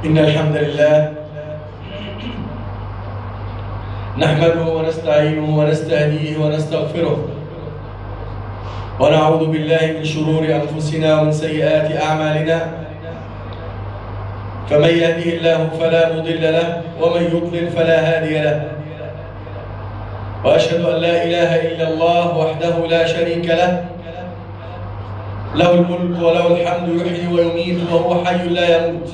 إن الحمد لله نحمده ونستعينه ونستهديه ونستغفره ونعوذ بالله من شرور أنفسنا ومن سيئات أعمالنا فمن يهده الله فلا مضل له ومن يضلل فلا هادي له وأشهد أن لا إله إلا الله وحده لا شريك له له الملك وله الحمد يحيي ويميت وهو حي لا يموت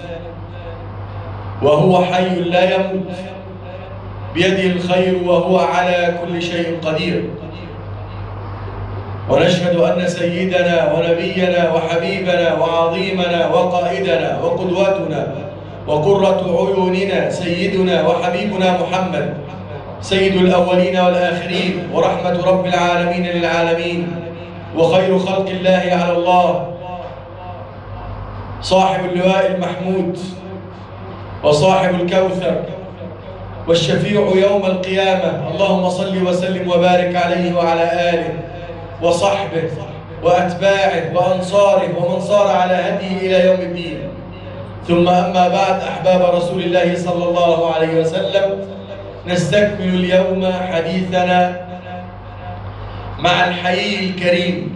وهو حي لا يموت بيده الخير وهو على كل شيء قدير ونشهد أن سيدنا ونبينا وحبيبنا وعظيمنا وقائدنا وقدوتنا وقرة عيوننا سيدنا وحبيبنا محمد سيد الأولين والآخرين ورحمة رب العالمين للعالمين وخير خلق الله على الله صاحب اللواء المحمود وصاحب الكوثر والشفيع يوم القيامة اللهم صل وسلم وبارك عليه وعلى آله وصحبه وأتباعه وأنصاره ومن صار على هديه إلى يوم الدين ثم أما بعد أحباب رسول الله صلى الله عليه وسلم نستكمل اليوم حديثنا مع الحي الكريم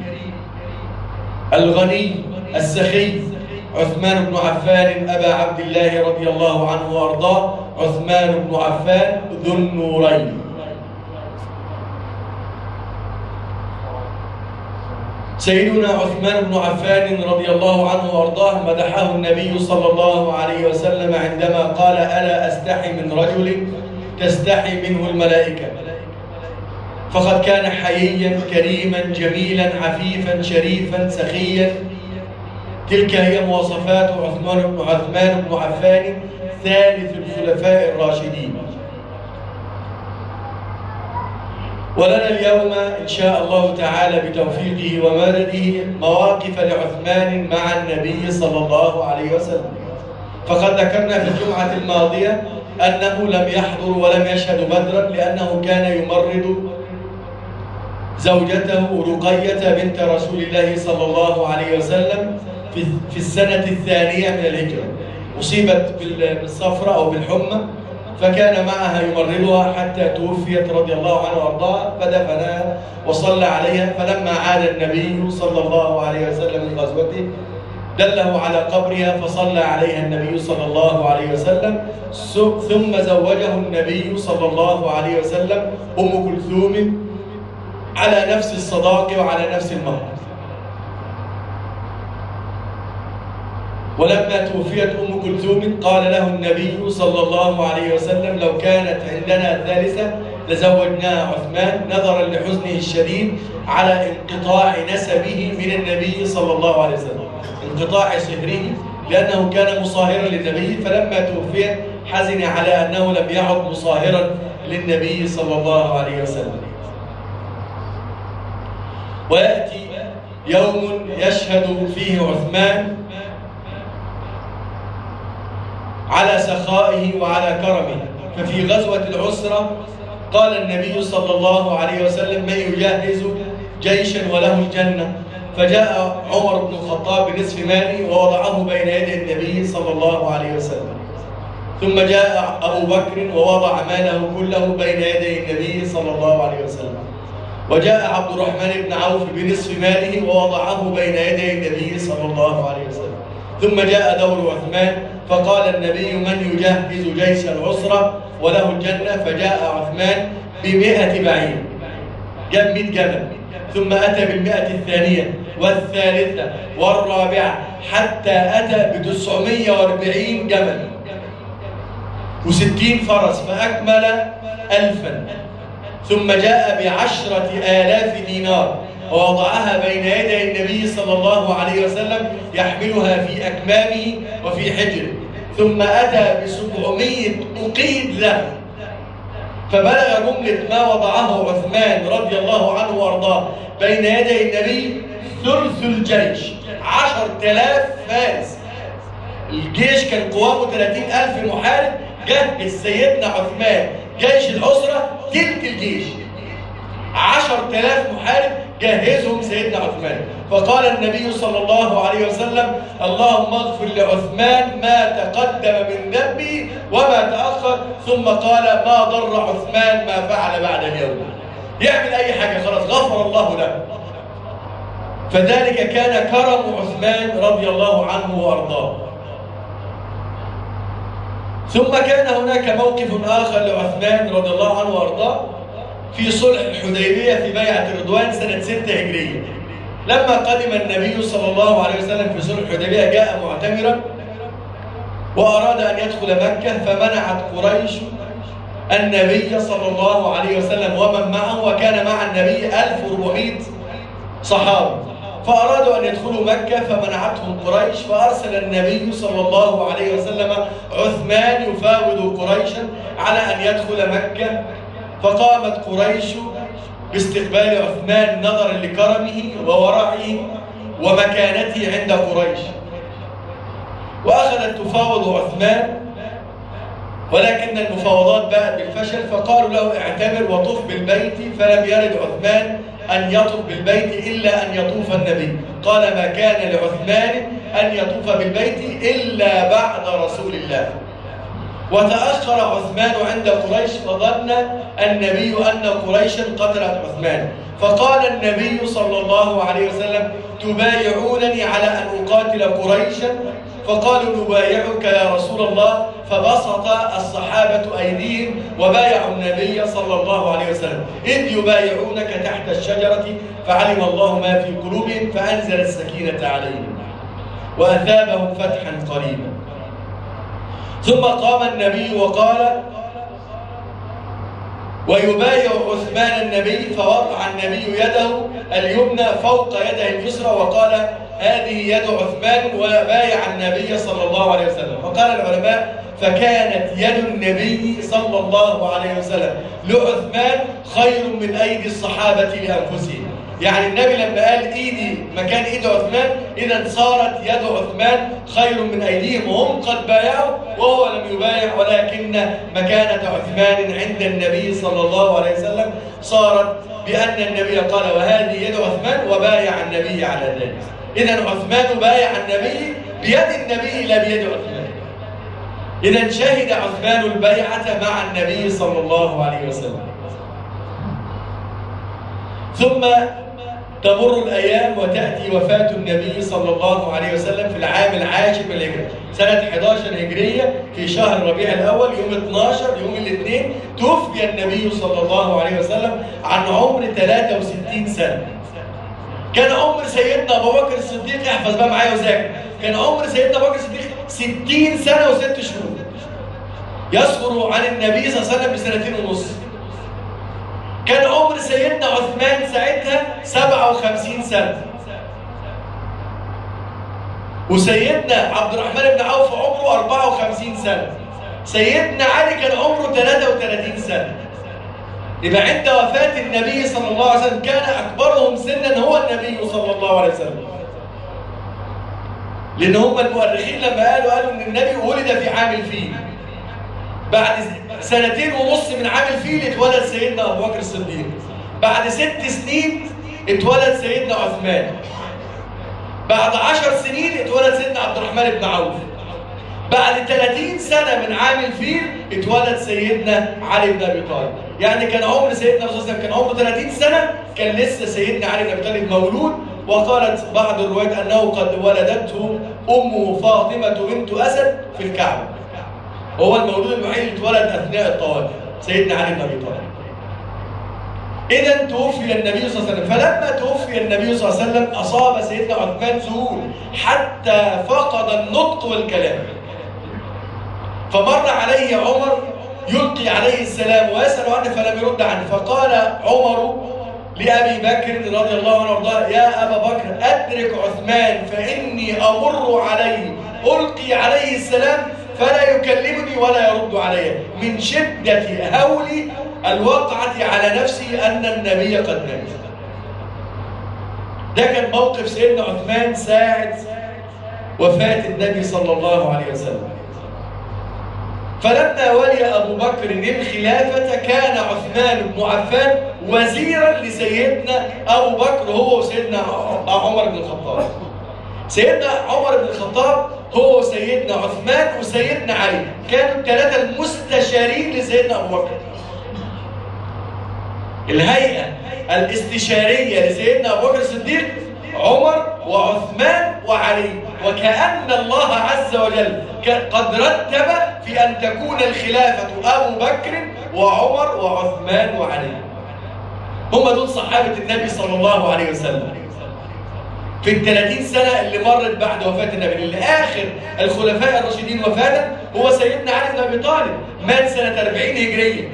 الغني السخي عثمان بن عفان أبا عبد الله رضي الله عنه وأرضاه عثمان بن عفان ذو النورين سيدنا عثمان بن عفان رضي الله عنه وارضاه مدحه النبي صلى الله عليه وسلم عندما قال الا استحي من رجل تستحي منه الملائكه فقد كان حييا كريما جميلا عفيفا شريفا سخيا تلك هي مواصفات عثمان بن عثمان بن عفان ثالث الخلفاء الراشدين ولنا اليوم إن شاء الله تعالى بتوفيقه ومدده مواقف لعثمان مع النبي صلى الله عليه وسلم فقد ذكرنا في الجمعة الماضية أنه لم يحضر ولم يشهد بدرا لأنه كان يمرض زوجته رقية بنت رسول الله صلى الله عليه وسلم في السنة الثانية من الهجرة أصيبت بالصفرة أو بالحمى فكان معها يمرضها حتى توفيت رضي الله عنها وارضاها فدفنها وصلى عليها فلما عاد النبي صلى الله عليه وسلم من غزوته دله على قبرها فصلى عليها النبي صلى الله عليه وسلم ثم زوجه النبي صلى الله عليه وسلم ام كلثوم على نفس الصداقه وعلى نفس المهر ولما توفيت ام كلثوم قال له النبي صلى الله عليه وسلم لو كانت عندنا ثالثه لزوجناها عثمان نظرا لحزنه الشديد على انقطاع نسبه من النبي صلى الله عليه وسلم انقطاع صهره لانه كان مصاهرا للنبي فلما توفي حزن على انه لم يعد مصاهرا للنبي صلى الله عليه وسلم وياتي يوم يشهد فيه عثمان على سخائه وعلى كرمه ففي غزوة العسرة قال النبي صلى الله عليه وسلم من يجهز جيشا وله الجنة فجاء عمر بن الخطاب بنصف ماله ووضعه بين يدي النبي صلى الله عليه وسلم ثم جاء أبو بكر ووضع ماله كله بين يدي النبي صلى الله عليه وسلم وجاء عبد الرحمن بن عوف بنصف ماله ووضعه بين يدي النبي صلى الله عليه وسلم ثم جاء دور عثمان فقال النبي من يجهز جيش العسرة وله الجنة فجاء عثمان بمئة بعير جاب مئة جبل ثم أتى بالمئة الثانية والثالثة والرابعة حتى أتى بتسعمية واربعين جبل وستين فرس فأكمل ألفا ثم جاء بعشرة آلاف دينار ووضعها بين يدي النبي صلى الله عليه وسلم يحملها في أكمامه وفي حجره ثم أتى بسبعمية أقيد له فبلغ جملة ما وضعه عثمان رضي الله عنه وارضاه بين يدي النبي ثلث الجيش عشر تلاف فارس الجيش كان قوامه 30 ألف محارب جهز سيدنا عثمان جيش العسرة تلك الجيش عشر تلاف محارب جهزهم سيدنا عثمان فقال النبي صلى الله عليه وسلم اللهم اغفر لعثمان ما تقدم من ذنبه وما تأخر ثم قال ما ضر عثمان ما فعل بعد اليوم يعمل أي حاجة خلاص غفر الله له فذلك كان كرم عثمان رضي الله عنه وأرضاه ثم كان هناك موقف آخر لعثمان رضي الله عنه وأرضاه في صلح الحديبية في بيعة الرضوان سنة 6 هجرية لما قدم النبي صلى الله عليه وسلم في صلح الحديبية جاء معتمرا وأراد أن يدخل مكة فمنعت قريش النبي صلى الله عليه وسلم ومن معه وكان مع النبي 1400 صحابي فأرادوا أن يدخلوا مكة فمنعتهم قريش فأرسل النبي صلى الله عليه وسلم عثمان يفاوض قريشا على أن يدخل مكة فقامت قريش باستقبال عثمان نظرا لكرمه وورعه ومكانته عند قريش وأخذت تفاوض عثمان ولكن المفاوضات باءت بالفشل فقالوا له اعتبر وطف بالبيت فلم يرد عثمان أن يطوف بالبيت إلا أن يطوف النبي قال ما كان لعثمان أن يطوف بالبيت إلا بعد رسول الله وتأخر عثمان عند قريش فظن النبي أن قريشا قتلت عثمان فقال النبي صلى الله عليه وسلم تبايعونني على أن أقاتل قريشا فقالوا نبايعك يا رسول الله فبسط الصحابة أيديهم وبايعوا النبي صلى الله عليه وسلم إذ يبايعونك تحت الشجرة فعلم الله ما في قلوبهم فأنزل السكينة عليهم وأثابهم فتحا قريبا ثم قام النبي وقال ويبايع عثمان النبي فوضع النبي يده اليمنى فوق يده اليسرى وقال هذه يد عثمان وبايع النبي صلى الله عليه وسلم فقال العلماء فكانت يد النبي صلى الله عليه وسلم لعثمان خير من أيدي الصحابة لأنفسهم يعني النبي لما قال ايدي مكان ايد عثمان اذا صارت يد عثمان خير من ايديهم وهم قد بايعوا وهو لم يبايع ولكن مكانة عثمان عند النبي صلى الله عليه وسلم صارت بأن النبي قال وهذه يد عثمان وبايع النبي على ذلك إذا عثمان بايع النبي بيد النبي لا بيد عثمان إذا شهد عثمان البيعة مع النبي صلى الله عليه وسلم ثم تمر الأيام وتأتي وفاة النبي صلى الله عليه وسلم في العام العاشر من الهجرة سنة 11 هجرية في شهر ربيع الأول يوم 12 يوم الاثنين توفي النبي صلى الله عليه وسلم عن عمر 63 سنة كان عمر سيدنا أبو بكر الصديق احفظ بقى معايا وذاكر كان عمر سيدنا أبو بكر الصديق 60 سنة وست شهور يصغر عن النبي صلى الله عليه وسلم بسنتين ونص كان عمر سيدنا عثمان ساعتها 57 سنة وسيدنا عبد الرحمن بن عوف عمره 54 سنة سيدنا علي كان عمره 33 سنة يبقى عند وفاة النبي صلى الله عليه وسلم كان أكبرهم سنا هو النبي صلى الله عليه وسلم لأن هم المؤرخين لما قالوا قالوا إن النبي ولد في عام الفيل بعد سنتين ونص من عام الفيل اتولد سيدنا أبو بكر الصديق بعد ست سنين اتولد سيدنا عثمان بعد عشر سنين اتولد سيدنا عبد الرحمن بن عوف بعد 30 سنة من عام الفيل اتولد سيدنا علي بن أبي طالب يعني كان عمر سيدنا الرسول صلى الله عليه وسلم كان عمره 30 سنة كان لسه سيدنا علي بن أبي طالب مولود وقالت بعض الروايات أنه قد ولدته أمه فاطمة بنت أسد في الكعبة هو المولود الوحيد اللي اتولد أثناء الطواف سيدنا علي بن أبي طالب إذا توفي النبي صلى الله عليه وسلم فلما توفي النبي صلى الله عليه وسلم أصاب سيدنا عثمان ذهول حتى فقد النطق والكلام فمر عليه عمر يلقي عليه السلام ويسأل عنه فلم يرد عنه فقال عمر لأبي بكر رضي الله عنه وارضاه يا أبا بكر أدرك عثمان فإني أمر عليه ألقي عليه السلام فلا يكلمني ولا يرد علي من شدة هول الوقعة على نفسي أن النبي قد مات ده كان موقف سيدنا عثمان ساعة وفاة النبي صلى الله عليه وسلم فلما ولي أبو بكر الخلافة كان عثمان بن عفان وزيرا لسيدنا ابو بكر هو وسيدنا عمر بن الخطاب سيدنا عمر بن الخطاب هو سيدنا عثمان وسيدنا علي كانوا الثلاثه المستشارين لسيدنا ابو بكر الهيئه الاستشاريه لسيدنا ابو بكر الصديق عمر وعثمان وعلي وكأن الله عز وجل قد رتب في أن تكون الخلافة أبو بكر وعمر وعثمان وعلي هم دول صحابة النبي صلى الله عليه وسلم في الثلاثين سنة اللي مرت بعد وفاة النبي اللي آخر الخلفاء الراشدين وفاة هو سيدنا علي بن أبي طالب مات سنة 40 هجرية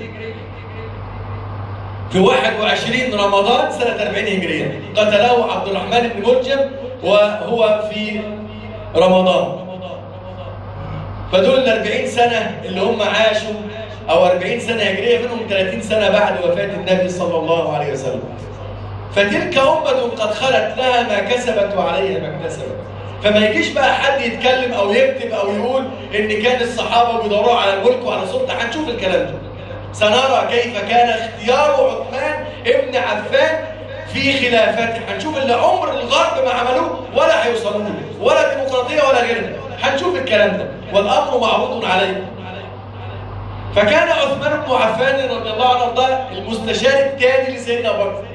في 21 رمضان سنة 40 هجرية قتله عبد الرحمن بن ملجم وهو في رمضان فدول ال 40 سنة اللي هم عاشوا أو 40 سنة هجرية منهم 30 سنة بعد وفاة النبي صلى الله عليه وسلم فتلك أمة قد خلت لها ما كسبت وعليها ما اكتسبت فما يجيش بقى حد يتكلم أو يكتب أو يقول إن كان الصحابة بيدوروا على الملك وعلى السلطة هنشوف الكلام ده سنرى كيف كان اختيار عثمان ابن عفان في خلافته هنشوف اللي عمر الغرب ما عملوه ولا هيوصلوا له ولا ديمقراطيه ولا غيرها هنشوف الكلام ده والامر معروض عليه فكان عثمان بن عفان رضي الله عنه ده المستشار الثاني لسيدنا ابو بكر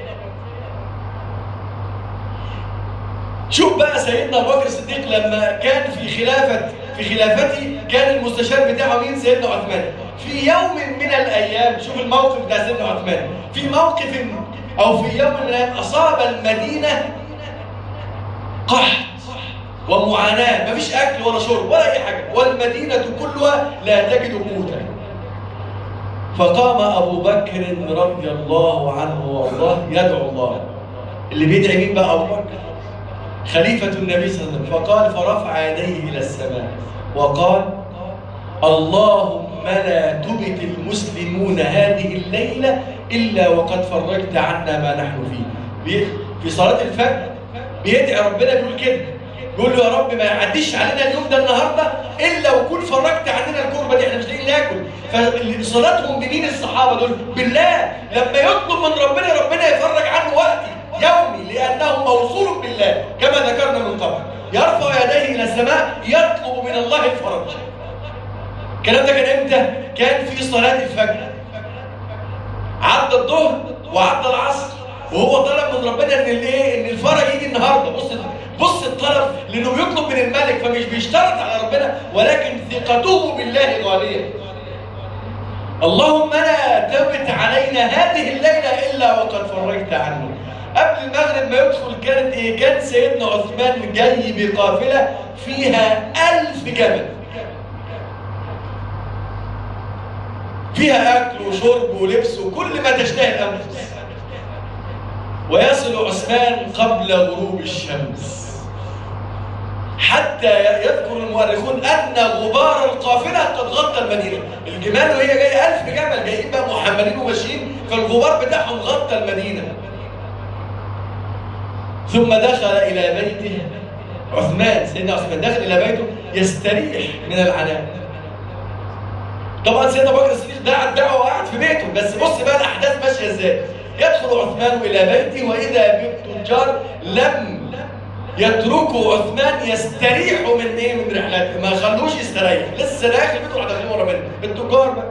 شوف بقى سيدنا ابو بكر الصديق لما كان في خلافه في خلافته كان المستشار بتاعه مين سيدنا عثمان في يوم من الايام شوف الموقف ده سيدنا عثمان في موقف او في يوم من الايام اصاب المدينه قحط ومعاناه مفيش اكل ولا شرب ولا اي حاجه والمدينه كلها لا تجد قوتا فقام ابو بكر رضي الله عنه وارضاه يدعو الله اللي بيدعي مين بقى ابو بكر خليفه النبي صلى الله عليه وسلم فقال فرفع يديه الى السماء وقال اللهم لا تبت المسلمون هذه الليلة إلا وقد فرجت عنا ما نحن فيه في صلاة الفجر بيدعي ربنا بيقول كده بيقول له يا رب ما يعديش علينا اليوم ده النهارده الا وكون فرجت عننا الكربه دي احنا مش لاقيين ناكل فصلاتهم بمين الصحابه دول؟ بالله لما يطلب من ربنا ربنا يفرج عنه وقتي يومي لانه موصول بالله كما ذكرنا من قبل يرفع يديه الى السماء يطلب من الله الفرج الكلام ده كان امتى؟ كان في صلاة الفجر عدى الظهر وعدى العصر وهو طلب من ربنا ان الايه؟ ان الفرج يجي النهارده بص بص الطلب لانه بيطلب من الملك فمش بيشترط على ربنا ولكن ثقته بالله غاليه. اللهم لا تبت علينا هذه الليله الا وقد فرجت عنه. قبل المغرب ما يدخل كانت ايه؟ كان سيدنا عثمان جاي بقافله فيها ألف جبل. فيها أكل وشرب ولبس وكل ما تشتهي الأنفس ويصل عثمان قبل غروب الشمس حتى يذكر المؤرخون أن غبار القافلة قد غطى المدينة الجمال وهي جاية ألف جمل جايين بقى محملين وماشيين فالغبار بتاعهم غطى المدينة ثم دخل إلى بيته عثمان سيدنا عثمان دخل إلى بيته يستريح من العناء طبعا سيدنا بكر الصديق دعا الدعوه وقعد في بيته بس بص بقى الاحداث ماشيه ازاي يدخل عثمان الى بيته واذا بالتجار لم يتركوا عثمان يستريحوا من ايه من رحلته ما خلوش يستريح لسه داخل بيته راح داخلين ورا منه التجار بقى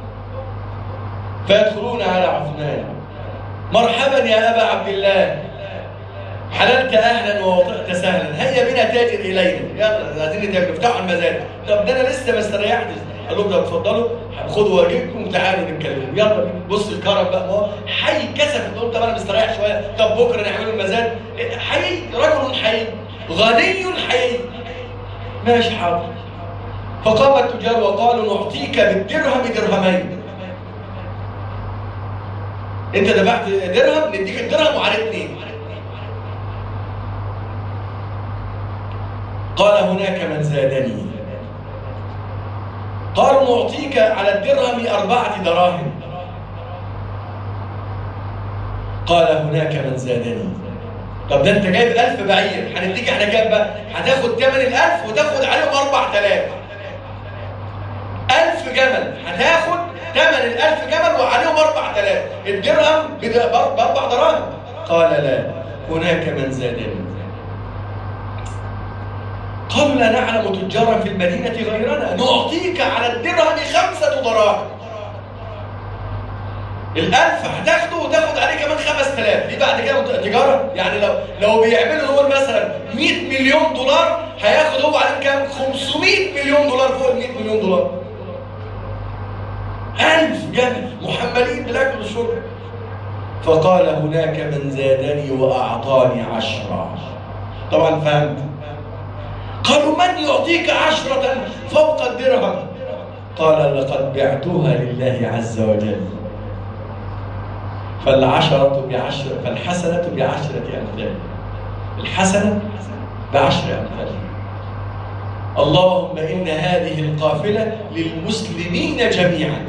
فيدخلون على عثمان مرحبا يا ابا عبد الله حللت اهلا ووطئت سهلا هيا بنا تاجر الينا يلا عايزين نتاجر افتحوا المزاد طب ده انا لسه ما استريحتش قال لهم طب اتفضلوا خدوا واجبكم وتعالوا نتكلم يلا بص الكرم بقى ما هو حي كسف تقول طب انا مستريح شويه طب بكره نعملوا المزاد حي رجل حي غني حي ماشي حاضر فقام التجار وقالوا نعطيك بالدرهم درهمين انت دفعت درهم نديك الدرهم وعليه اثنين قال هناك من زادني قالوا نعطيك على الدرهم أربعة دراهم قال هناك من زادني طب ده انت جايب ألف بعير هنديك احنا كام بقى هتاخد ثمن الألف وتاخد عليهم أربع تلاف ألف جمل هتاخد ثمن الألف جمل وعليهم 4000 الدرهم بأربع دراهم قال لا هناك من زادني قالوا لا نعلم تجارا في المدينة غيرنا نعطيك على الدرهم خمسة دراهم الألف هتاخده وتاخد عليه كمان 5000 دي بعد كده تجارة يعني لو لو بيعملوا هو مثلا 100 مليون دولار هياخد هو عليه كام 500 مليون دولار فوق ال 100 مليون دولار ألف جمل محملين بالأكل والشرب فقال هناك من زادني وأعطاني عشرة طبعا فهمت قالوا من يعطيك عشرة فوق الدرهم قال لقد بعتها لله عز وجل فالعشرة بعشر فالحسنة بعشرة أمثال الحسنة بعشر أمثال اللهم إن هذه القافلة للمسلمين جميعا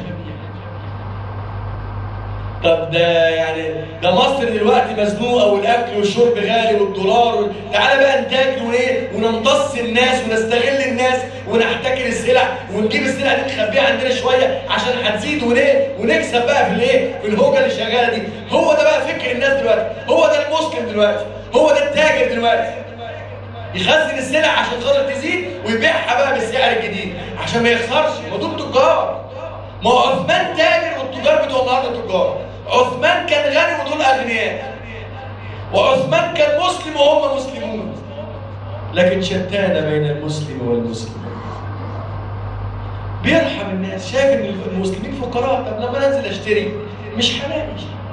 طب ده يعني ده مصر دلوقتي مزنوقه والاكل والشرب غالي والدولار تعالى بقى نتاجر وايه ونمتص الناس ونستغل الناس ونحتكر السلع ونجيب السلع دي نخبيها عندنا شويه عشان هتزيد ونيه ونكسب بقى في الايه في الهوجه اللي شغاله دي هو ده بقى فكر الناس دلوقتي هو ده المسلم دلوقتي هو ده التاجر دلوقتي يخزن السلع عشان خاطر تزيد ويبيعها بقى بالسعر الجديد عشان ما يخسرش ما دول تجار ما هو عثمان تاجر والتجار بتوع النهارده تجار عثمان كان غني ودول اغنياء وعثمان كان مسلم وهم مسلمون لكن شتان بين المسلم والمسلم بيرحم الناس شايف ان المسلمين فقراء طب لما انزل اشتري مش حلال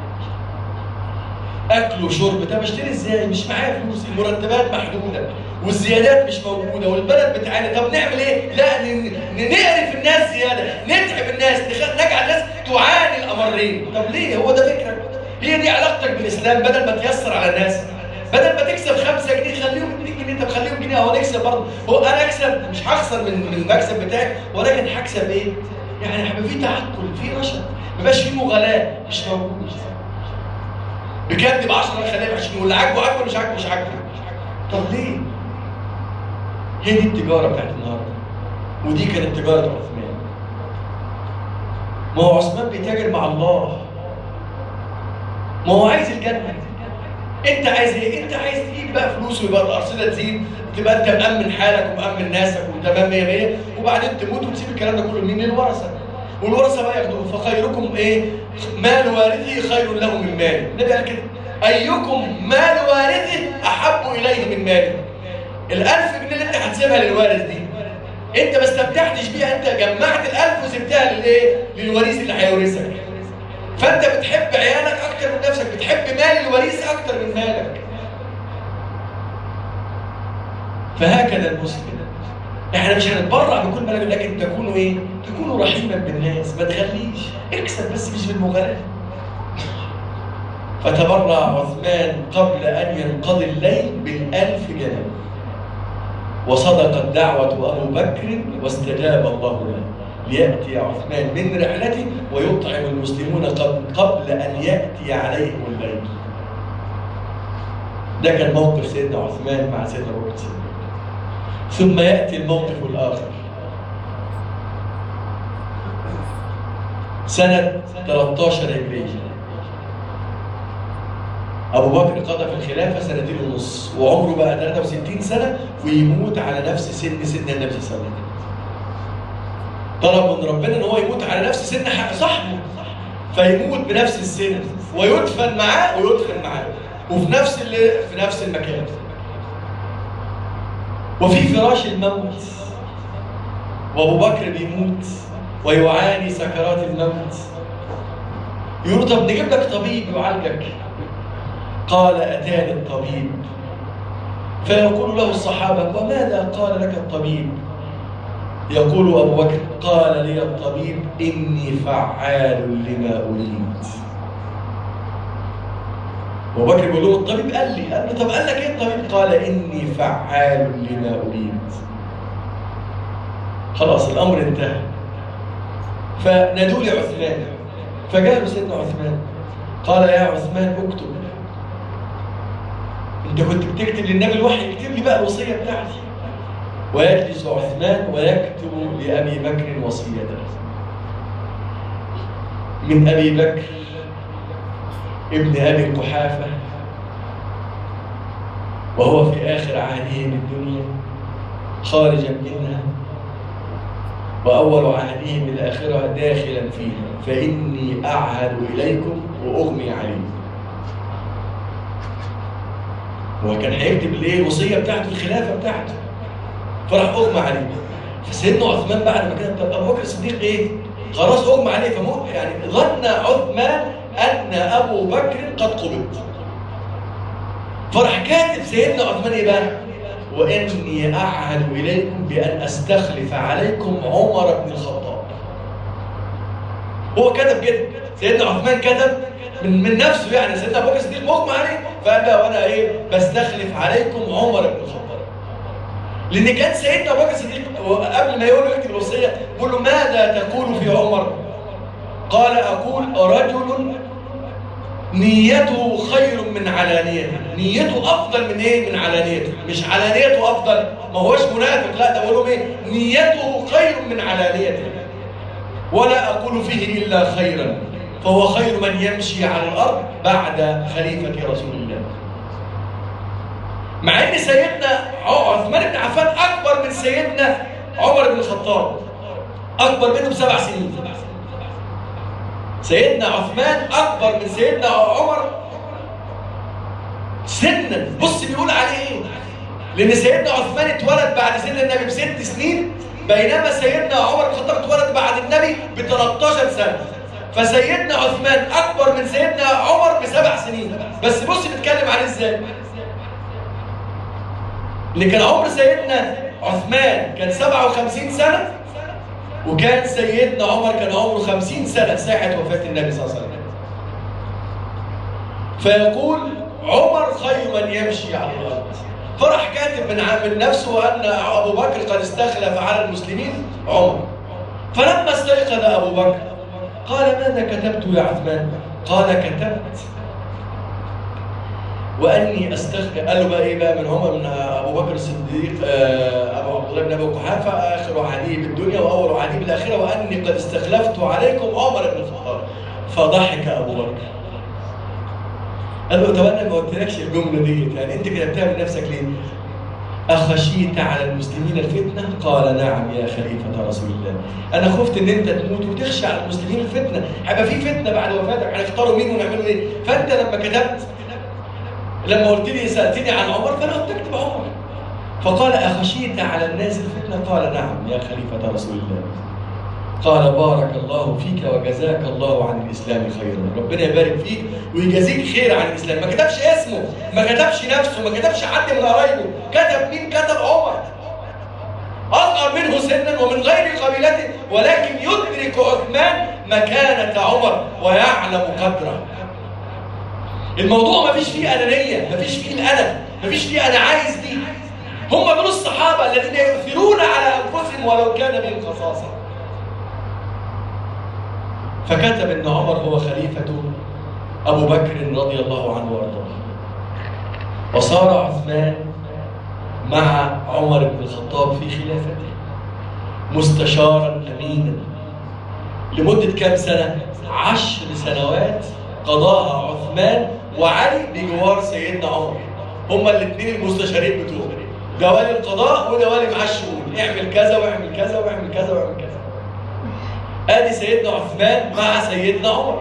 اكل وشرب طب اشتري ازاي مش معايا فلوس المرتبات محدوده والزيادات مش موجوده والبلد بتعاني طب نعمل ايه لا نقرف الناس زياده نتعب الناس نجعل الناس تعاني الامرين طب ليه هو ده فكرك هي دي علاقتك بالاسلام بدل ما تيسر على الناس بدل ما تكسب 5 جنيه خليهم 2 جنيه طب خليهم جنيه اهو نكسب برضه هو انا اكسب مش هخسر من من المكسب بتاعي ولكن هكسب ايه؟ يعني هيبقى في تعقل في رشد ما يبقاش في مغالاه مش موجود بكدب 10 خليها 20 واللي عاجبه عاجبه مش عاجبه مش عاجبه طب ليه؟ هي دي التجاره بتاعت النهارده ودي كانت تجاره عثمان ما هو عثمان بيتاجر مع الله ما هو عايز الجنه انت عايز ايه؟ انت عايز تجيب بقى فلوس ويبقى الارصده تزيد تبقى انت مامن حالك ومامن ناسك وتمام 100 100 وبعدين تموت وتسيب الكلام ده كله لمين؟ للورثه والورثه بقى ياخدوه فخيركم ايه؟ مال وارثه خير له من ماله النبي قال كده ايكم مال وارثه احب اليه من ماله الألف جنيه اللي انت هتسيبها للوارث دي انت ما استمتعتش بيها انت جمعت الألف وسبتها للايه؟ للوريث اللي هيورثك فانت بتحب عيالك اكتر من نفسك بتحب مال الوريث اكتر من مالك فهكذا المسلم احنا مش هنتبرع بكل مالك لكن تكونوا ايه؟ تكونوا رحيما بالناس ما تغليش اكسب بس مش بالمغالاه فتبرع عثمان قبل ان ينقضي الليل بالالف جنيه وصدقت دعوة أبو بكر واستجاب الله له ليأتي عثمان من رحلته ويطعم المسلمون قبل أن يأتي عليهم الليل ده كان موقف سيدنا عثمان مع سيدنا أبو بكر ثم يأتي الموقف الآخر سنة 13 هجرية أبو بكر قضى في الخلافة سنتين ونص وعمره بقى 63 سنة ويموت على نفس سن سيدنا النبي صلى الله عليه وسلم. طلب من ربنا إن هو يموت على نفس سن صاحبه فيموت بنفس السن ويدفن معاه ويدفن معاه وفي نفس في نفس المكان وفي فراش الموت وابو بكر بيموت ويعاني سكرات الموت يقول طب نجيب لك طبيب يعالجك قال أتاني الطبيب فيقول له الصحابة وماذا قال لك الطبيب يقول أبو بكر قال لي الطبيب إني فعال لما أريد أبو بكر بيقول له الطبيب قال لي قال له طب قال لك إيه الطبيب قال إني فعال لما أريد خلاص الأمر انتهى فنادوا لي عثمان فجاء سيدنا عثمان قال يا عثمان اكتب انت كنت بتكتب للنبي الوحي اكتب لي بقى الوصيه بتاعتي ويجلس عثمان ويكتب لابي بكر وصيته من أبي بكر ابن أبي قحافة وهو في آخر عهده بالدنيا خارجا منها وأول عهده بالآخرة داخلا فيها فإني أعهد إليكم وأغمي عليكم هو كان هيكتب الايه الوصيه بتاعته الخلافه بتاعته فراح اغمى عليه فسيدنا عثمان بعد ما كان ابو بكر الصديق ايه خلاص اغمى عليه فمو يعني ظن عثمان ان ابو بكر قد قبض فراح كاتب سيدنا عثمان ايه بقى واني اعهد اليكم بان استخلف عليكم عمر بن الخطاب هو كتب كده سيدنا عثمان كتب من من نفسه يعني سيدنا ابو بكر الصديق مغمى عليه فقال لا وانا ايه بستخلف عليكم عمر بن الخطاب لان كان سيدنا ابو بكر الصديق قبل ما يقول يكتب الوصيه بيقول له ماذا تقول في عمر؟ قال اقول رجل نيته خير من علانيته نيته افضل من ايه من علانيته مش علانيته افضل ما هوش منافق لا ده بقول لهم ايه نيته خير من علانيته ولا اقول فيه الا خيرا فهو خير من يمشي على الارض بعد خليفه رسول الله مع ان سيدنا عثمان بن عفان اكبر من سيدنا عمر بن الخطاب اكبر منه بسبع سنين سيدنا عثمان اكبر من سيدنا عمر سنا بص بيقول عليه ايه لان سيدنا عثمان اتولد بعد سن النبي بست سنين بينما سيدنا عمر بن الخطاب اتولد بعد النبي ب 13 سنه فسيدنا عثمان اكبر من سيدنا عمر بسبع سنين بس بص بيتكلم عليه ازاي اللي كان عمر سيدنا عثمان كان 57 سنه وكان سيدنا عمر كان عمره 50 سنه ساعه وفاه النبي صلى الله عليه وسلم فيقول عمر خير من يمشي على الارض فراح كاتب من من نفسه ان ابو بكر قد استخلف على المسلمين عمر فلما استيقظ ابو بكر قال ماذا كتبت يا عثمان قال كتبت واني استخلف قال له بقى ايه بقى من عمر من ابو بكر الصديق ابو عبد الله بن ابي قحافه اخر عهده بالدنيا واول عهده بالاخره واني قد استخلفت عليكم عمر بن الخطاب فضحك ابو بكر قال له طب انا ما قلتلكش الجمله ديت يعني انت كتبتها من نفسك ليه؟ أخشيت على المسلمين الفتنة؟ قال نعم يا خليفة رسول الله أنا خفت إن أنت تموت وتخشى على المسلمين الفتنة هيبقى في فتنة بعد وفاتك هنختاروا مين ونعملوا إيه؟ فأنت لما كتبت لما قلت لي سألتني عن عمر فأنا قلت اكتب عمر فقال أخشيت على الناس الفتنة؟ قال نعم يا خليفة رسول الله قال بارك الله فيك وجزاك الله عن الاسلام خيرا ربنا يبارك فيك ويجازيك خير عن الاسلام ما كتبش اسمه ما كتبش نفسه ما كتبش حد من قرايبه كتب مين كتب عمر اصغر منه سنا ومن غير قبيلته ولكن يدرك عثمان مكانه عمر ويعلم قدره الموضوع ما فيش فيه انانيه ما فيش فيه الادب ما فيش فيه انا عايز دي هم دول الصحابه الذين يؤثرون على انفسهم ولو كان بهم خصاصه فكتب ان عمر هو خليفة ابو بكر رضي الله عنه وارضاه وصار عثمان مع عمر بن الخطاب في خلافته مستشارا امينا لمدة كام سنة؟ عشر سنوات قضاها عثمان وعلي بجوار سيدنا عمر هما الاثنين المستشارين بتوعه ده والي القضاء وده والي معاه الشؤون اعمل كذا واعمل كذا واعمل كذا واعمل كذا ادي سيدنا عثمان مع سيدنا عمر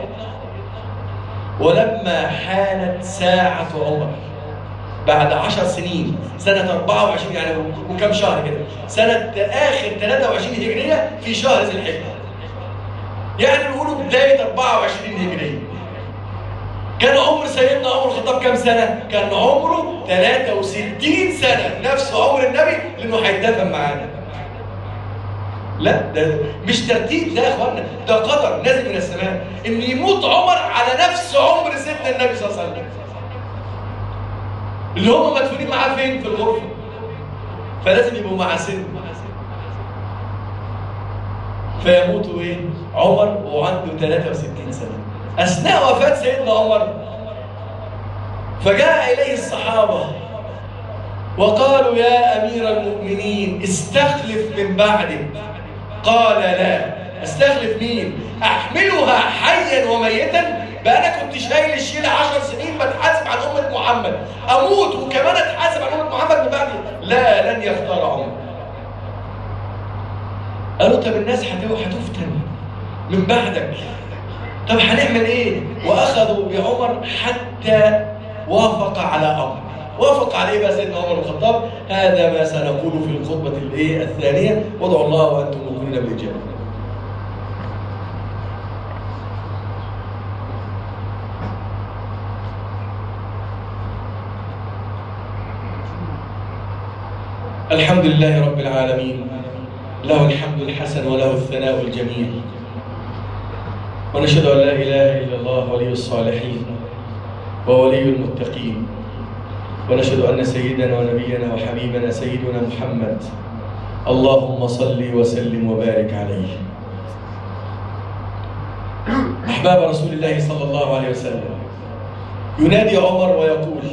ولما حانت ساعة عمر بعد عشر سنين سنة 24 يعني وكم شهر كده سنة آخر 23 هجرية في شهر ذي الحجة يعني بيقولوا بداية 24 هجرية كان عمر سيدنا عمر الخطاب كام سنة؟ كان عمره 63 سنة نفس عمر النبي لأنه هيتدفن معانا لا ده مش ترتيب ده يا اخوانا ده قدر نازل من السماء ان يموت عمر على نفس عمر سيدنا النبي صلى الله عليه وسلم اللي هم مدفونين معاه فين في الغرفه فلازم يبقوا مع سن فيموت ايه عمر وعنده 63 سنه اثناء وفاه سيدنا عمر فجاء اليه الصحابه وقالوا يا امير المؤمنين استخلف من بعده قال لا استخلف مين احملها حيا وميتا بقى انا كنت شايل الشيله 10 سنين بتحاسب عن امه محمد اموت وكمان اتحاسب عن امه محمد من بعدي لا لن يختار عمر قالوا طب الناس هتفتن من بعدك طب هنعمل ايه واخذوا بعمر حتى وافق على امر وافق عليه بقى سيدنا عمر بن الخطاب هذا ما سنقول في الخطبه الايه الثانيه وادعوا الله وانتم مؤمنون بالاجابه الحمد لله رب العالمين له الحمد الحسن وله الثناء الجميل ونشهد أن لا إله إلا الله ولي الصالحين وولي المتقين ونشهد أن سيدنا ونبينا وحبيبنا سيدنا محمد اللهم صل وسلم وبارك عليه أحباب رسول الله صلى الله عليه وسلم ينادي عمر ويقول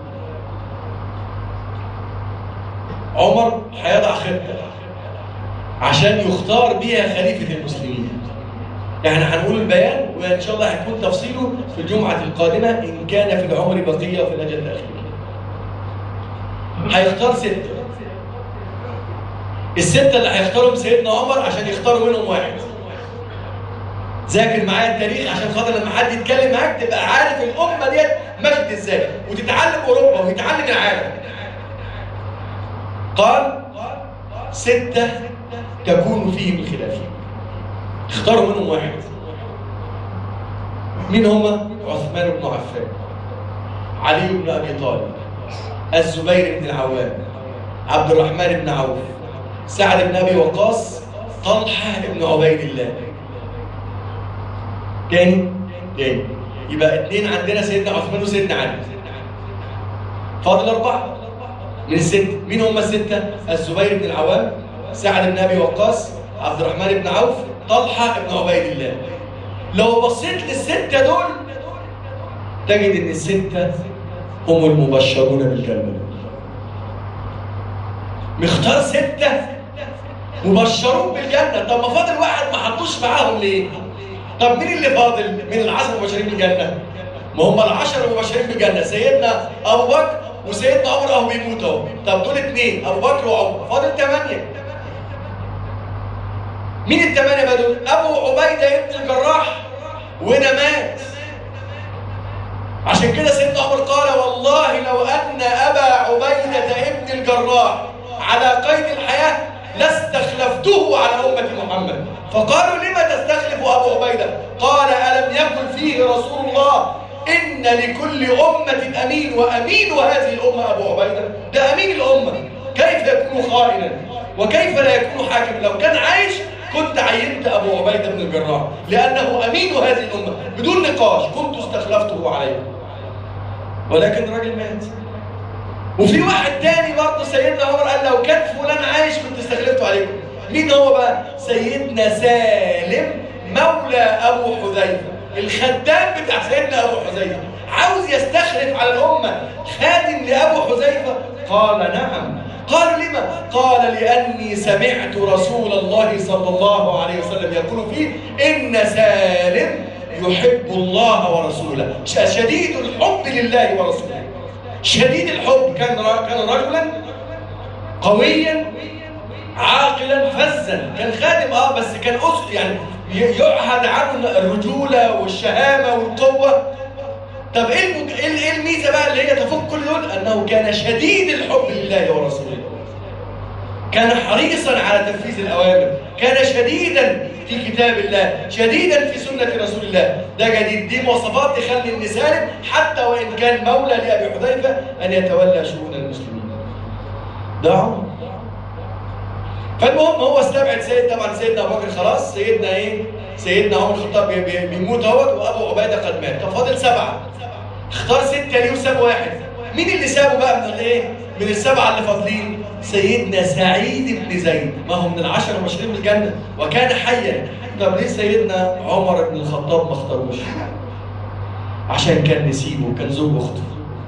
عمر هيضع خطة عشان يختار بها خليفة المسلمين يعني هنقول البيان وإن شاء الله هيكون تفصيله في الجمعة القادمة إن كان في العمر بقية وفي الأجل الأخير هيختار ستة الستة اللي هيختارهم سيدنا عمر عشان يختاروا منهم واحد ذاكر معايا التاريخ عشان خاطر لما حد يتكلم معاك تبقى عارف الأمة ديت مشت ازاي وتتعلم أوروبا ويتعلم العالم قال ستة تكون فيهم الخلافة اختاروا منهم واحد مين هما؟ عثمان بن عفان علي بن أبي طالب الزبير بن العوام عبد الرحمن بن عوف سعد بن أبي وقاص طلحة بن عبيد الله تاني تاني يبقى اثنين عندنا سيدنا عثمان وسيدنا علي فاضل أربعة من الستة مين هم الستة؟ الزبير بن العوام سعد بن أبي وقاص عبد الرحمن بن عوف طلحة بن عبيد الله لو بصيت للستة دول تجد ان الستة هم المبشرون بالجنة مختار ستة مبشرون بالجنة طب ما فاضل واحد ما حطوش معاهم ليه؟ طب مين اللي فاضل من العشر المبشرين بالجنة؟ ما هم العشر المبشرين بالجنة سيدنا أبو بكر وسيدنا عمر أهو بيموت أهو طب دول اثنين أبو بكر وعمر فاضل ثمانية مين الثمانية بقى دول؟ أبو عبيدة ابن الجراح وهنا مات عشان كده سيدنا عمر قال والله لو أن أبا عبيدة ابن الجراح على قيد الحياة لاستخلفته على أمة محمد فقالوا لما تستخلف أبو عبيدة قال ألم يكن فيه رسول الله إن لكل أمة أمين وأمين هذه الأمة أبو عبيدة ده أمين الأمة كيف يكون خائنا وكيف لا يكون حاكم لو كان عايش كنت عينت أبو عبيدة بن الجراح لأنه أمين هذه الأمة بدون نقاش كنت استخلفته عليه ولكن الراجل مات وفي واحد تاني برضه سيدنا عمر قال لو كان فلان عايش كنت استخلفته عليكم مين هو بقى سيدنا سالم مولى ابو حذيفه الخدام بتاع سيدنا ابو حذيفه عاوز يستخلف على الامه خادم لابو حذيفه قال نعم قال لما قال لاني سمعت رسول الله صلى الله عليه وسلم يقول فيه ان سالم يحب الله ورسوله شديد الحب لله ورسوله شديد الحب كان كان رجلا قويا عاقلا فزا كان خادم اه بس كان أسر يعني يعهد عنه الرجوله والشهامه والقوه طب ايه ايه الميزه بقى اللي هي تفوق كل دول انه كان شديد الحب لله ورسوله كان حريصا على تنفيذ الاوامر كان شديدا في كتاب الله شديدا في سنة رسول الله ده جديد دي مواصفات تخلي ان سالم حتى وإن كان مولى لأبي حذيفة أن يتولى شؤون المسلمين ده عمر فالمهم هو استبعد سيد طبعا سيدنا ابو بكر خلاص سيدنا ايه سيدنا عمر الخطاب بيموت اهوت وابو عبيده قد مات طب فاضل سبعه اختار سته ليه وساب واحد مين اللي سابه بقى من الايه من السبعه اللي فاضلين سيدنا سعيد بن زيد ما هو من العشر المبشرين بالجنه وكان حيا طب ليه سيدنا عمر بن الخطاب ما اختاروش عشان كان نسيبه كان زوج اخته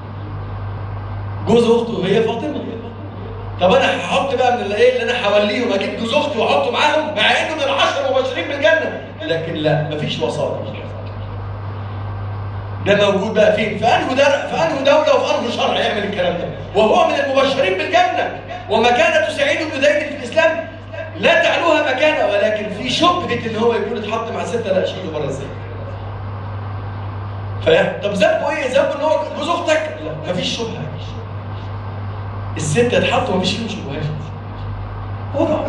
جوز اخته هي فاطمه طب انا هحط بقى من الايه اللي انا هوليهم اجيب جوز اختي واحطه معاهم مع انه من العشر المبشرين بالجنه لكن لا مفيش وساطة ده موجود بقى فين؟ في انه در... في انه دوله وفي انه شرع يعمل الكلام ده وهو من المبشرين بالجنه ومكانته سعيد بن زيد في الاسلام لا تعلوها مكانه ولكن في شبهه ان هو يكون اتحط مع سته لا شيله بره الزنا ف... طب ذنبه ايه؟ ذنبه ان هو جوز اختك؟ لا مفيش شبهه السته اتحطوا مفيش فيهم شبهات وضع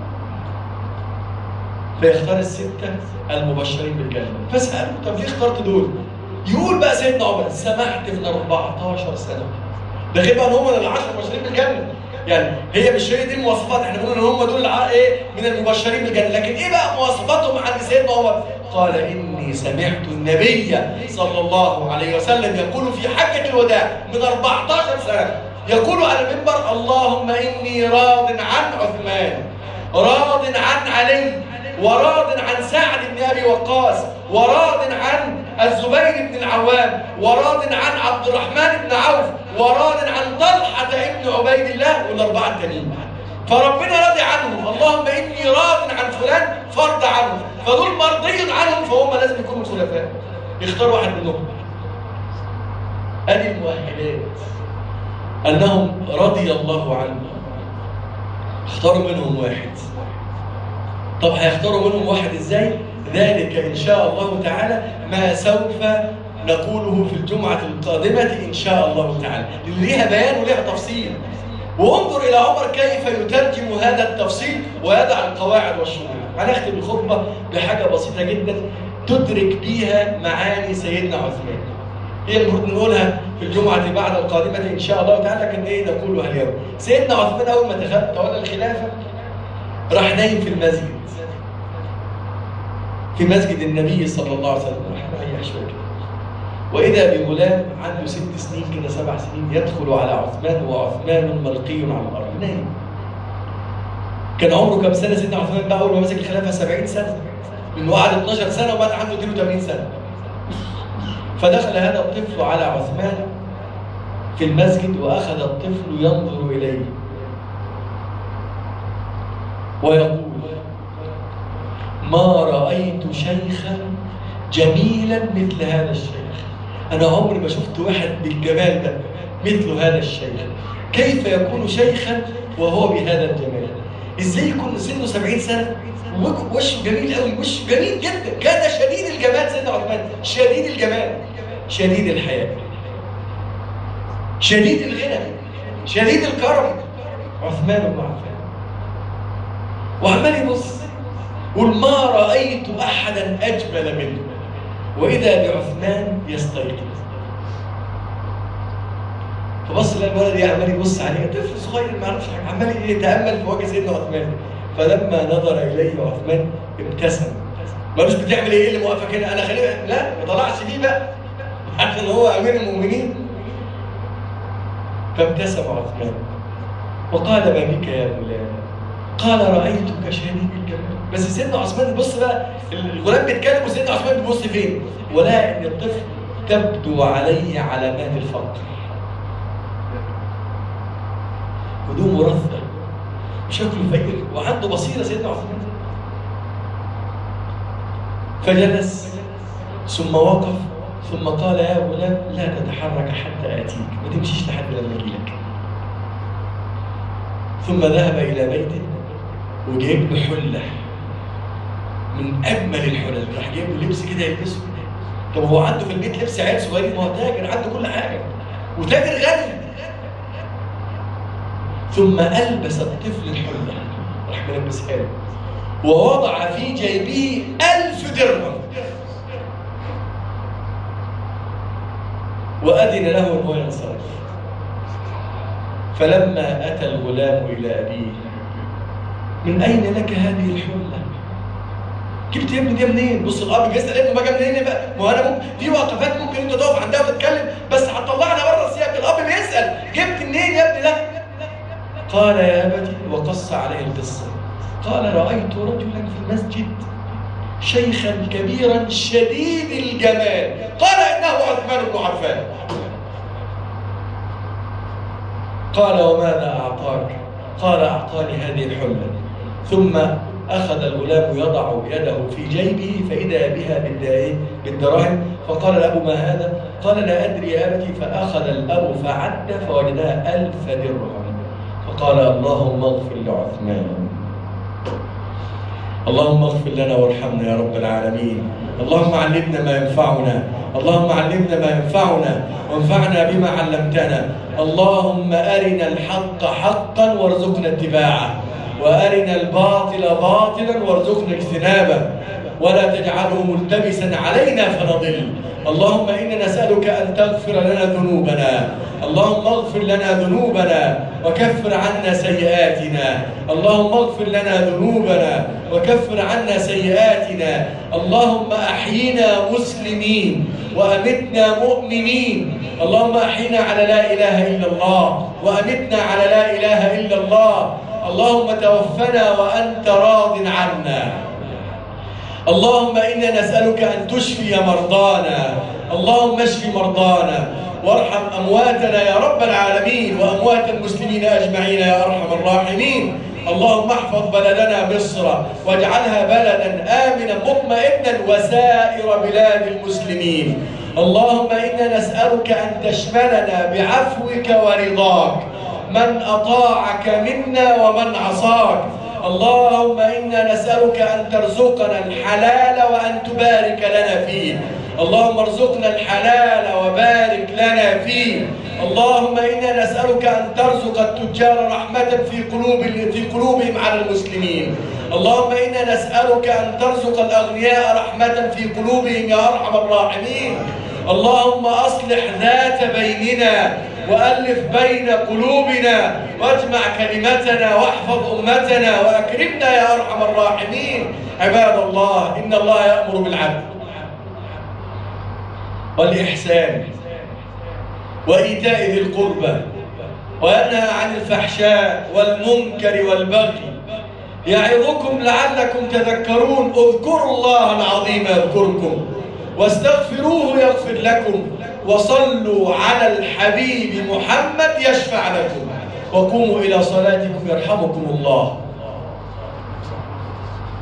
فيختار السته المبشرين بالجنه فاساله طب ليه اخترت دول؟ يقول بقى سيدنا عمر سمحت في 14 سنه ده غير بقى ان هم العشر المبشرين بالجنه يعني هي مش هي دي المواصفات احنا بنقول ان هم دول الع... ايه من المبشرين بالجنه لكن ايه بقى مواصفاتهم عند سيدنا عمر قال اني سمعت النبي صلى الله عليه وسلم يقول في حجه الوداع من 14 سنه يقول على المنبر اللهم اني راض عن عثمان راض عن علي وراض عن سعد بن ابي وقاص وراض عن الزبير بن العوام وراض عن عبد الرحمن بن عوف وراض عن طلحه بن عبيد الله والاربعه التانيين فربنا راضي عنهم اللهم اني راض عن فلان فرض عنه فدول مرضي عنهم فهم لازم يكونوا خلفاء يختار واحد منهم ادي المؤهلات انهم رضي الله عنهم اختاروا منهم واحد طب هيختاروا منهم واحد ازاي ذلك ان شاء الله تعالى ما سوف نقوله في الجمعة القادمة إن شاء الله تعالى ليها بيان وليها تفصيل وانظر إلى عمر كيف يترجم هذا التفصيل ويضع القواعد والشروط هنختم الخطبة بحاجة بسيطة جدا تدرك بيها معاني سيدنا عثمان هي المفروض نقولها في الجمعة بعد القادمة إن شاء الله تعالى لكن إيه نقولها اليوم سيدنا عثمان أول ما تولى الخلافة راح نايم في المسجد في مسجد النبي صلى الله عليه وسلم راح نريح شوية وإذا بغلام عنده ست سنين كده سبع سنين يدخل على عثمان وعثمان ملقي على الأرض نايم كان عمره كم سنة سيدنا عثمان بقى أول ما مسك الخلافة 70 سنة لأنه قعد 12 سنة ومات عنده 82 سنة فدخل هذا الطفل على عثمان في المسجد وأخذ الطفل ينظر إليه ويقول ما رأيت شيخا جميلا مثل هذا الشيخ أنا عمري ما شفت واحد بالجمال ده مثل هذا الشيخ كيف يكون شيخا وهو بهذا الجمال ازاي يكون سنه 70 سنة وشه جميل قوي وشه جميل جدا كان شديد الجمال سيدنا عثمان شديد الجمال شديد الحياة شديد الغنى شديد الكرم عثمان بن عفان وعمال يبص قل ما رأيت أحدا أجمل منه وإذا بعثمان يستيقظ فبص لقى الولد ايه عمال يبص عليه طفل صغير ما يعرفش حاجه عمال يتامل في وجه سيدنا عثمان فلما نظر اليه عثمان ابتسم مالوش بتعمل ايه اللي موقفك هنا انا خليه لا ما طلعش فيه بقى عشان هو امير المؤمنين فابتسم عثمان وقال ما بك يا غلام قال رايتك شديد الجمال بس سيدنا عثمان بص بقى الغلام بيتكلم وسيدنا عثمان بيبص فين ولا ان الطفل تبدو عليه علامات الفقر هدوم مرثل وشكله فقير وعنده بصيره سيدنا عثمان فجلس ثم وقف ثم قال يا غلام لا تتحرك حتى اتيك ما تمشيش لحد لما اجي لك ثم ذهب الى بيته وجايب له حله من اجمل الحلل راح جايب له لبس كده يلبسه طب هو عنده في البيت لبس عيال صغيرين ما هو تاجر عنده كل حاجه وتاجر غني ثم البس الطفل الحله راح ملبسها له ووضع في جيبه ألف درهم وأذن له أن هو ينصرف فلما أتى الغلام إلى أبيه من أين لك هذه الحلة؟ جبت يا ابني دي منين؟ بص الأب بيسأل ابنه بقى منين بقى؟ ما هو أنا ممكن في وقفات ممكن أنت تقف عندها وتتكلم بس هتطلعنا بره السياق الأب بيسأل جبت منين يا ابني ده؟ قال يا أبتي وقص عليه القصة قال رأيت رجلا في المسجد شيخا كبيرا شديد الجمال قال إنه عثمان بن عفان قال وماذا أعطاك قال أعطاني هذه الحلة ثم أخذ الغلام يضع يده في جيبه فإذا بها بالدا- بالدراهم فقال الأب ما هذا؟ قال لا أدري يا أبتي فأخذ الأب فعد فوجدها ألف درهم فقال اللهم اغفر لعثمان اللهم اغفر لنا وارحمنا يا رب العالمين اللهم علمنا ما ينفعنا اللهم علمنا ما ينفعنا وانفعنا بما علمتنا اللهم أرنا الحق حقا وارزقنا اتباعه وأرنا الباطل باطلا وارزقنا اجتنابه ولا تجعله ملتبسا علينا فنضل اللهم إنا نسألك أن تغفر لنا ذنوبنا اللهم اغفر لنا ذنوبنا وكفر عنا سيئاتنا اللهم اغفر لنا ذنوبنا وكفر عنا سيئاتنا اللهم أحينا مسلمين وأمتنا مؤمنين اللهم أحينا على لا إله إلا الله وأمتنا على لا إله إلا الله اللهم توفنا وأنت راض عنا اللهم إنا نسألك أن تشفي مرضانا اللهم اشف مرضانا وارحم أمواتنا يا رب العالمين وأموات المسلمين أجمعين يا أرحم الراحمين اللهم احفظ بلدنا مصر واجعلها بلدا آمنا مطمئنا وسائر بلاد المسلمين اللهم إنا نسألك أن تشملنا بعفوك ورضاك من أطاعك منا ومن عصاك اللهم إنا نسألك أن ترزقنا الحلال وأن تبارك لنا فيه اللهم ارزقنا الحلال وبارك لنا فيه اللهم إنا نسألك أن ترزق التجار رحمة في قلوب في قلوبهم على المسلمين اللهم إنا نسألك أن ترزق الأغنياء رحمة في قلوبهم يا أرحم الراحمين اللهم أصلح ذات بيننا وألف بين قلوبنا واجمع كلمتنا واحفظ أمتنا وأكرمنا يا أرحم الراحمين عباد الله إن الله يأمر بالعدل والإحسان وإيتاء ذي القربى وينهى عن الفحشاء والمنكر والبغي يعظكم لعلكم تذكرون اذكروا الله العظيم يذكركم واستغفروه يغفر لكم وصلوا على الحبيب محمد يشفع لكم وقوموا إلى صلاتكم يرحمكم الله